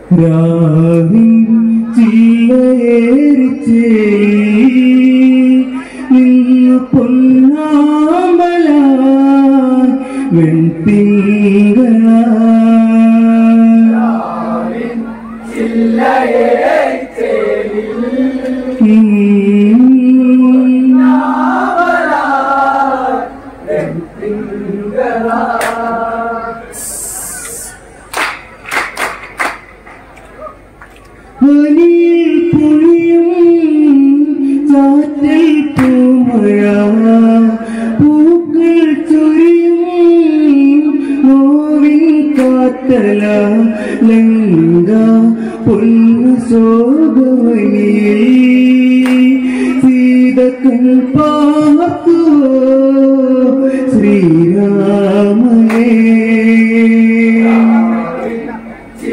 രാവിൻ ചില്ലയേറിച്ചേ നിന്നു പൊന്നാമ്പല വെൺതിങ്കള വലിയിൽ പൊഴിയും ചാറ്റൽ പൂമഴ പൂക്കൾ ചൊരിയും നോവിൻ കാത്തല ലങ്ക പൊന്നു ശോഭവനിയിൽ സീതക്കൻ പാർത്തു ശ്രീരാമനേ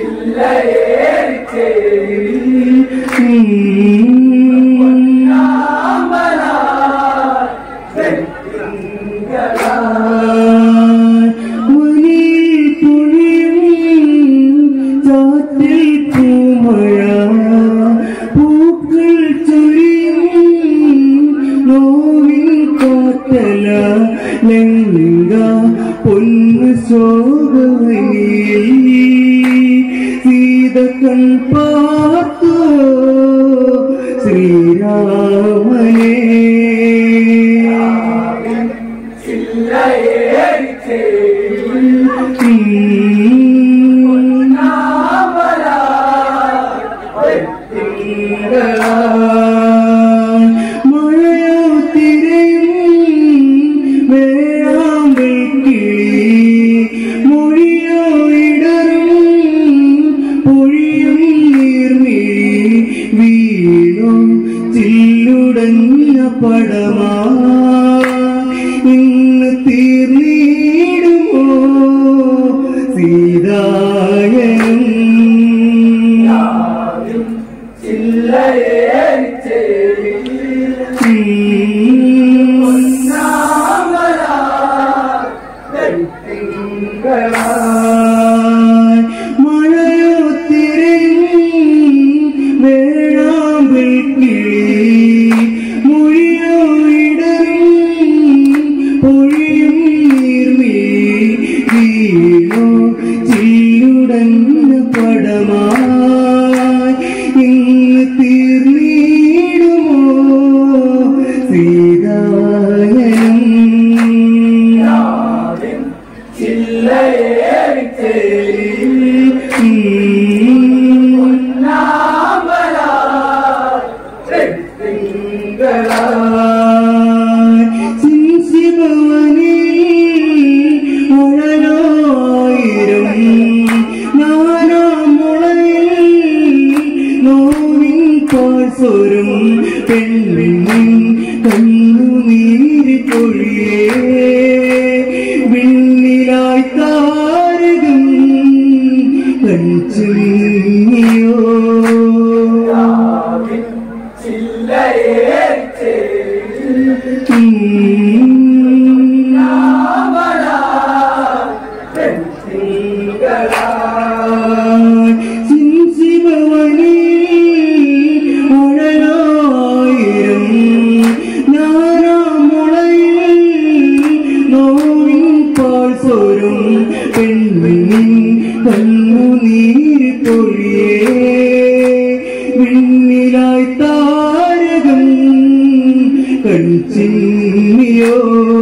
പൊന്നു ശോഭവനീ സീതക്കൻ പാർത്തു ശ്രീരാമനേ മഴയോ തിരയും വേഴാമ്പൽ കിളി മൊഴിയോ ഇടറും പൊഴിയും നീർമിഴി വീണു ചില്ലുടഞ്ഞ പടമാ ഇന്ന് തീർന്നിടുമോ സീതായനം മഴയോ തിരയും വേഴാമ്പൽ കിളി മൊഴിയോ ഇടറും പൊഴിയും നീർമിഴി വീണോ ചില്ലുടഞ്ഞ പടമായി ഇന്ന് തീർന്നിടുമോ സീതായനം സ്വരം പെണ്ണിൻ കണ്ണുനീര് പൊഴിയേ വിണ്ണിലായി താരകം കഞ്ചിയോ അഴലായിരം നാരാമുളയിൽ നോവിൻ പാൽ സ്വരം പെണ്ണിൻ കണ്ണുനീര് പൊഴിയേ വിണ്ണിലായി താരകം കൺചിന്നിയോ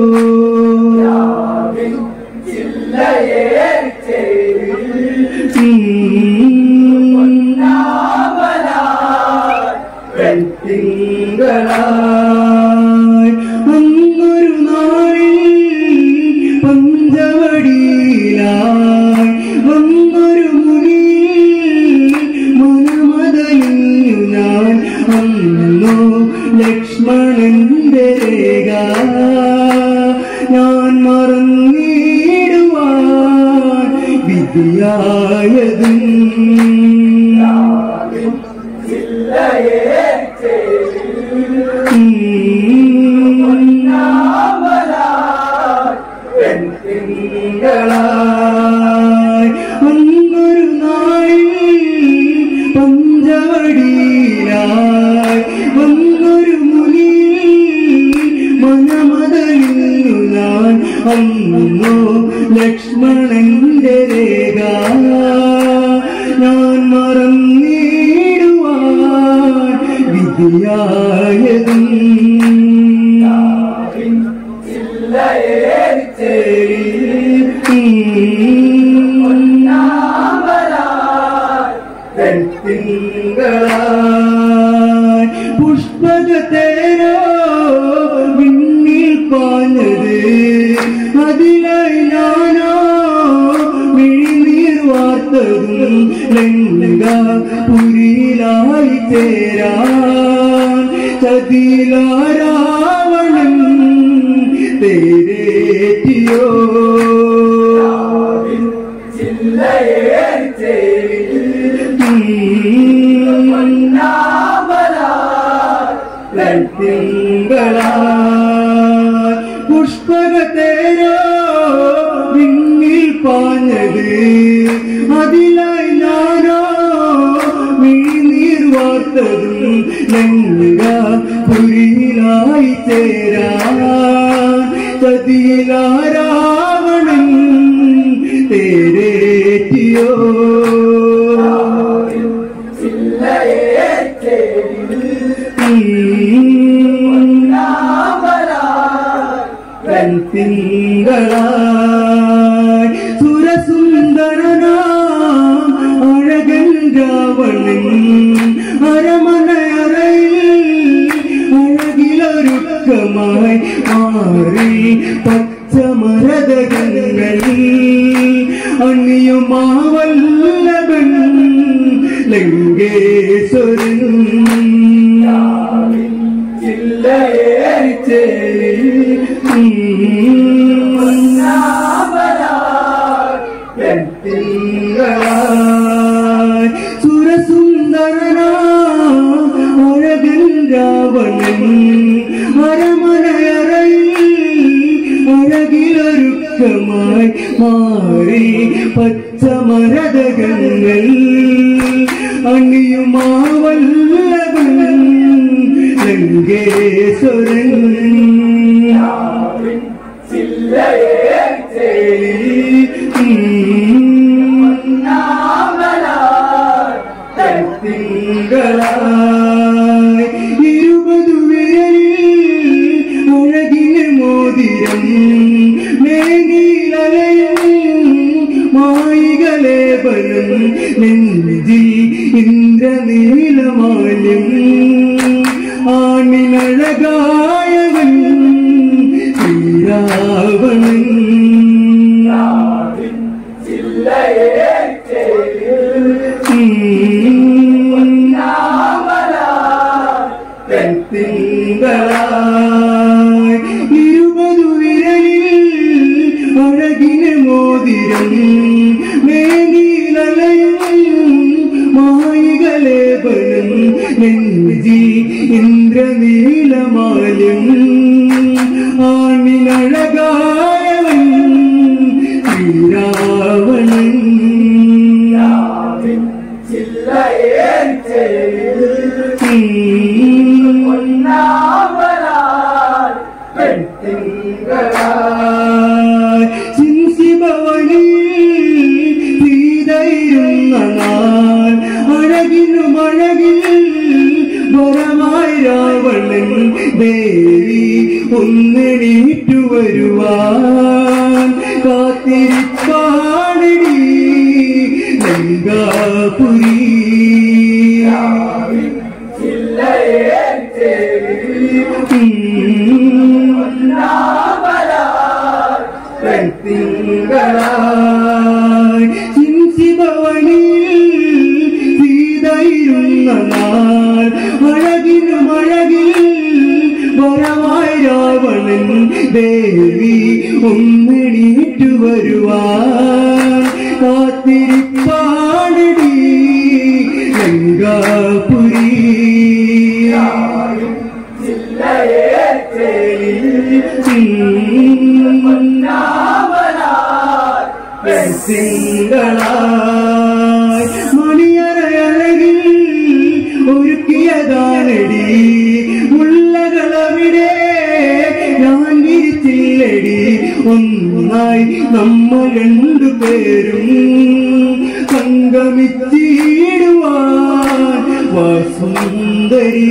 തിങ്കളായി അന്നൊരു നാളിൽ പഞ്ചവടിയിലായി അന്നൊരു മുനിയിൽ മനമതലിഞ്ഞു ഞാൻ അന്നു ലക്ഷ്മണന്റെ രേഖ ഞാൻ മറന്നിടുവാൻ വിധിയായതും തിങ്കളായി അന്നൊരു നാളിൽ അന്നു ലക്ഷ്മണന്റെ രേഖ ഞാൻ മറന്നിടുവാൻ വിധിയായതും പുഷ്പകത്തേനോ വിണ്ണിൽ പാഞ്ഞത് അതിലായി ഞാനോ മിഴിനീർ വാർത്തതും ലങ്ക പുരിയിലായി ചേരാൻ ചതിലാരാവണൻ തേരേറ്റിയോ പുഷ്പകത്തേരോ വിണ്ണിൽ പാഞ്ഞത് അതിലായി ഞാനോ മിഴിനീർ വാർത്തതും ലങ്ക പുരിയിലായി ചേരാൻ ചതിയിലാരാവണൻ തേരേറ്റിയോ തിങ്കളായി സുരസുന്ദരനാ അഴകൻ രാവണൻ അരമനയറയിൽ അഴകിലൊരുക്കമായി മാറി പച്ചമരതകങ്ങൾ അണിയുമാവല്ലവൻ ലങ്കേശ്വരൻ സുരസുന്ദരനാ അഴകൻ രാവണൻ അരമനയറയിൽ അഴകിലൊരുക്കമായി മാറി പച്ചമരതകങ്ങൾ അണിയുമാവല്ലവൻ ലങ്കേശ്വരൻ തിങ്കളായി ഇരുപതു വിരലിൽ അഴകിന് മോതിരം മേനിലലയും മായികലേപനം നെഞ്ചിൽ ഇന്ദ്രനീലമാല്യം ആണിനഴകായവൻ ശ്രീരാവണൻ തിങ്കളായി ഇരുപതു വിരലിൽ അഴകിന് മോതിരം മേനിലലയും മായികലേപനം നെഞ്ചി ഇന്ദ്രനീലമാല്യം ആണിനഴകായവൻ ശ്രീരാവണൻ സീതയിരുന്ന നാൾ അഴകിനും അഴകിൽ വരമായി രാവണൻ ദേവി ഒന്നെണീറ്റു വരുവാൻ കാത്തിരിപ്പാണടി ലങ്കാപുരി തിങ്കളായി ചിൻസിഭവനിൽ സീതയിരുന്ന നാൾ അഴകിനും അഴകിൽ വരമായി രാവണൻ ദേവി ഒന്നെണീറ്റു വരുവാൻ കാത്തിരിപ്പാണടി ലങ്കാപുരി തിങ്കളായി മണിയറയഴകിൽ ഒരുക്കിയതാണടി മുള്ളകളവിടെ ഞാൻ വിരിച്ചില്ലടി ഒന്നായി നമ്മൾ രണ്ടു പേരും സംഗമിച്ചിടുവാൻ വസുന്ദരി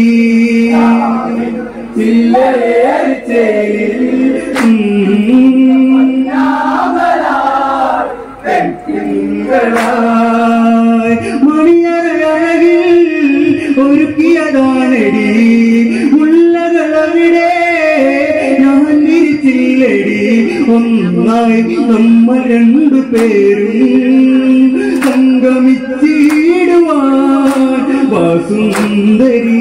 മണിയറഴകിൽ ഒരുക്കിയതാണടി ഉള്ളകളവിടെ ഞാൻ വിരിച്ചില്ലടി ഒന്നായി നമ്മൾ രണ്ടു പേരും സംഗമിച്ചിടുവാൻ വസുന്ദരി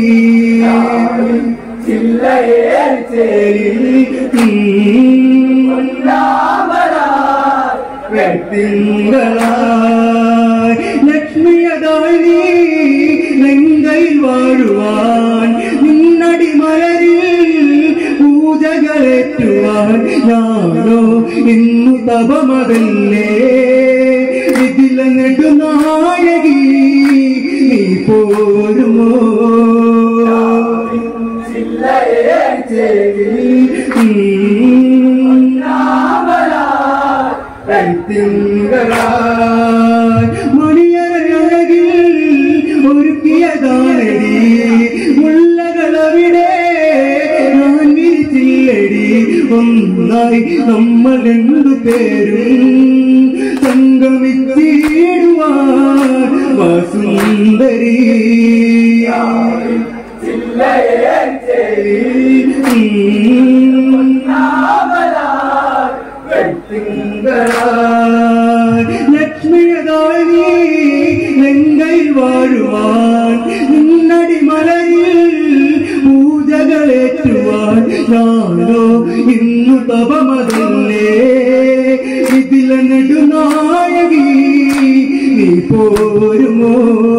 തിങ്കളായി ലക്ഷ്മിയതായി നെങ്കയിൽ വാഴുവാൻ നിന്നടി മലരിൽ പൂജകളേറ്റുവാൻ ഞാനോ ഇന്നു തപമതല്ലേ ഇതില നെടുനായകി നീ പോരുമോ മണിയറഴകിൽ ഒരുക്കിയതാണടി മുള്ളകളവിടെ ഞാൻ വിരിച്ചില്ലടി ഒന്നായി നമ്മൾ രണ്ടു പേരും സംഗമിച്ചിടുവാൻ വസുന്ദരി ലക്ഷ്മിയതായി നെങ്കയിൽ വാഴുവാൻ നിന്നടി മലയിൽ പൂജകളേറ്റുവാൻ ഞാനോ ഇന്നു തപമതല്ലേ ഇതില നെടുനായകി നീ പോരുമോ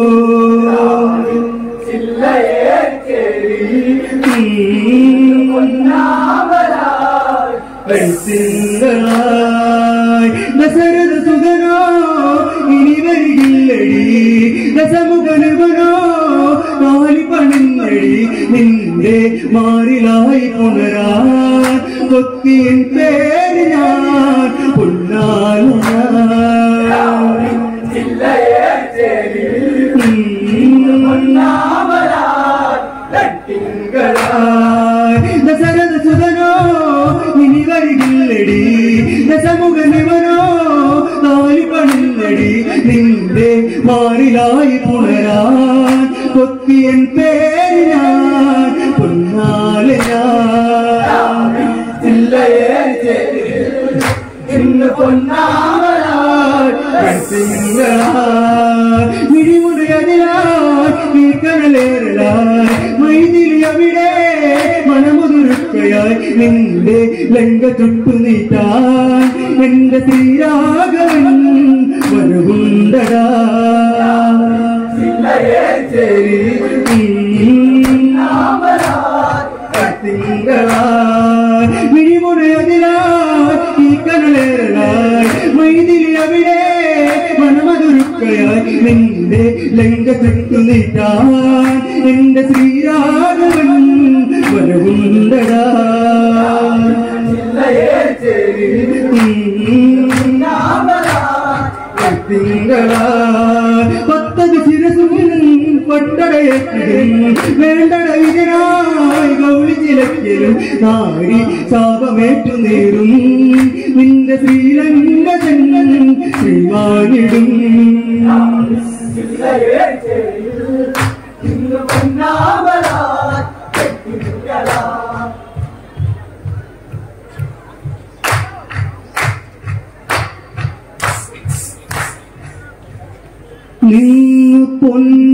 പെൺസിംഗളായി ദശരഥ സുഖനോ ഇനി വരികില്ലടി ദശമുഖനുവനോ നാലി പണിന്നടി നിന്റെ മാറിലായി പുണരാൻ കൊത്തിയൻ പേര് ഞാൻ പൊന്നാല ദശരഥ സുതനോ ഇനി വരികില്ലടി ദശമുഖനിവനോ നാലി പണില്ലടി നിന്റെ മാറിലായി പുണരാൻ കൊത്തിയൻ പേര് ഞാൻ പൊന്നാല മൈതിരിയവിടെ മനമുതുരുക്കയായി നിന്റെ ലങ്ക ചുട്ടു നീട്ടാൻ എന്റെ ശ്രീരാഘവൻ വരവുണ്ടടാ മിഴിമുറയതിലായി ഈ കനലേറലായി മൈതിലി അവിടെ മനമതുരുക്കയായി നിന്റെ ലങ്ക ചുട്ടു നീട്ടാൻ എന്റെ ശ്രീരാഘവൻ വരവുണ്ടടാ തിങ്കളാ പത്തത് ശിരസും പട്ടടയത്തിലും വേണ്ടട വിജനായി ഗൗളി ചിലക്കലും നാരി ശാപമേറ്റു നേരും നിന്റെ ശ്രീലങ്ക ചെന്നൻ ശ്രീവാണിടും നിന്നു പൊന്ന